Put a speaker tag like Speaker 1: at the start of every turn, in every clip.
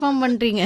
Speaker 1: Form பண்றீங்க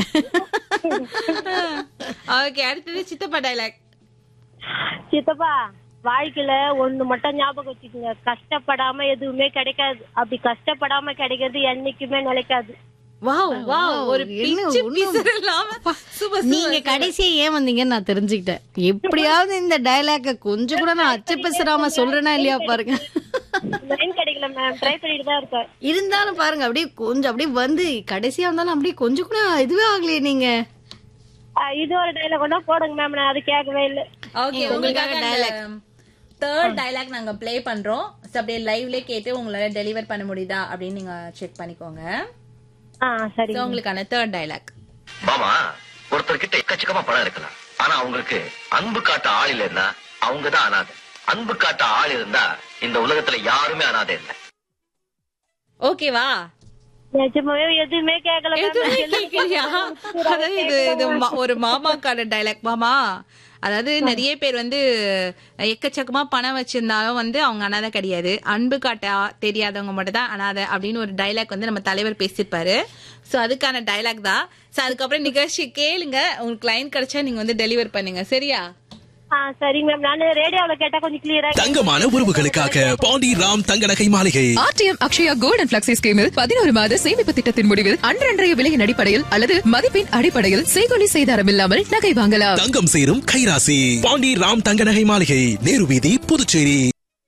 Speaker 2: okay அடுத்தது சித்தப்பா டைலாக்
Speaker 3: சித்தப்பா வாழ்க்கையில ஒண்ணு மட்டும் ஞாபகம் வச்சுக்கோங்க கஷ்டப்படாம எதுவுமே கிடைக்காது அப்படி கஷ்டப்படாம கிடைக்கிறது என்னைக்குமே நிலைக்காது
Speaker 2: வாவ் வாவ் ஒரு
Speaker 1: என்ன
Speaker 2: பிச்சு
Speaker 1: ஒண்ணும்
Speaker 2: பிசுறு இல்லாம சூப்பர்
Speaker 1: நீங்க கடைசியா ஏன் வந்தீங்கன்னு நான் தெரிஞ்சுக்கிட்டேன் எப்படியாவது இந்த டயலாக கொஞ்சம் கூட நான் அச்ச பேசுறாம சொல்றேனா இல்லையா பாருங்க
Speaker 3: லைன் கிடைக்கல மேம் ட்ரை பண்ணிட்டு தான் இருக்கேன்
Speaker 1: இருந்தாலும் பாருங்க அப்படியே கொஞ்சம் அப்படியே வந்து கடைசியா வந்தாலும் அப்படியே கொஞ்சம் கூட இதுவே ஆகலையே நீங்க
Speaker 3: ஆ, இது ஒரு டைலாக் ஒண்ணா போடுங்க மேம் நான் அது கேட்கவே இல்லை
Speaker 2: ஓகே உங்களுக்காக டைலாக் தேர்ட் டைலாக் நாங்க ப்ளே பண்றோம் So, அப்படியே லைவ்ல கேட்டு உங்களால டெலிவர் பண்ண முடியுதா அப்படின்னு நீங்க செக் பண்ணிக்கோங்க
Speaker 3: ஆ சரி
Speaker 2: So, உங்களுக்கான தேர்ட் டைலாக்
Speaker 4: மாமா ஒருத்தர் கிட்ட எக்கச்சக்கமா பணம் இருக்கலாம் ஆனா அவங்களுக்கு அன்பு காட்ட ஆள் இல்லைன்னா அவங்க தான் அனாதை அன்பு காட்ட ஆள் இருந்தா இந்த உலகத்துல யாருமே அனாதை இல்லை
Speaker 2: ஓகேவா
Speaker 3: நிஜமாவே எதுவுமே கேட்கல ma'am.
Speaker 2: எதுவுமே கேட்கலையா அதாவது இது இது மா- ஒரு மாமாக்கான டைலாக் மாமா அதாவது நிறைய பேர் வந்து எக்கச்சக்கமா பணம் வச்சிருந்தாலும் வந்து அவங்க அனாதை கிடையாது அன்பு காட்ட தெரியாதவங்க மட்டும் தான் அனாதை அப்படின்னு ஒரு டைலாக் வந்து நம்ம தலைவர் பேசியிருப்பாரு சோ அதுக்கான டைலாக் தான் சோ அதுக்கப்புறம் நிகழ்ச்சி கேளுங்க உங்களுக்கு லைன் கிடைச்சா நீங்க வந்து டெலிவர் பண்ணுங்க சரியா
Speaker 3: ஆ சரிங்க மேம் நான் ரேடியோல கேட்டா கொஞ்சம் கிளியரா
Speaker 5: தங்கமான உறவுகளுக்காக பாண்டி ராம் தங்க நகை மாளிகை
Speaker 6: RTM Akshaya gold and flexi ஸ்கீமில் பதினோரு மாத சேமிப்பு திட்டத்தின் முடிவில் அன்றன்றைய விலையின் அடிப்படையில் அல்லது மதிப்பின் அடிப்படையில் செய்கொலி செய்தாரம் இல்லாமல் நகை வாங்கலாம்
Speaker 5: தங்கம் சேரும் கைராசி பாண்டி ராம் தங்க நகை மாளிகை நேரு வீதி புதுச்சேரி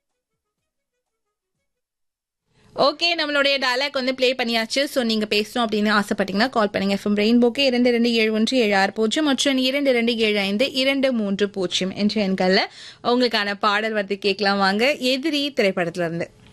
Speaker 2: ஓகே நம்மளுடைய டயலாக் வந்து ப்ளே பண்ணியாச்சு ஸோ நீங்க பேசணும் அப்படின்னு ஆசைப்பட்டீங்கன்னா கால் பண்ணுங்க எஃப்எம் ரெயின்போக்கு இரண்டு ரெண்டு ஏழு ஒன்று ஏழு ஆறு பூஜ்ஜியம் மற்றும் இரண்டு ரெண்டு ஏழு ஐந்து இரண்டு மூன்று பூஜ்ஜியம் என்ற எண்கள்ல உங்களுக்கான பாடல் வந்து கேட்கலாம் வாங்க எதிரி திரைப்படத்துல இருந்து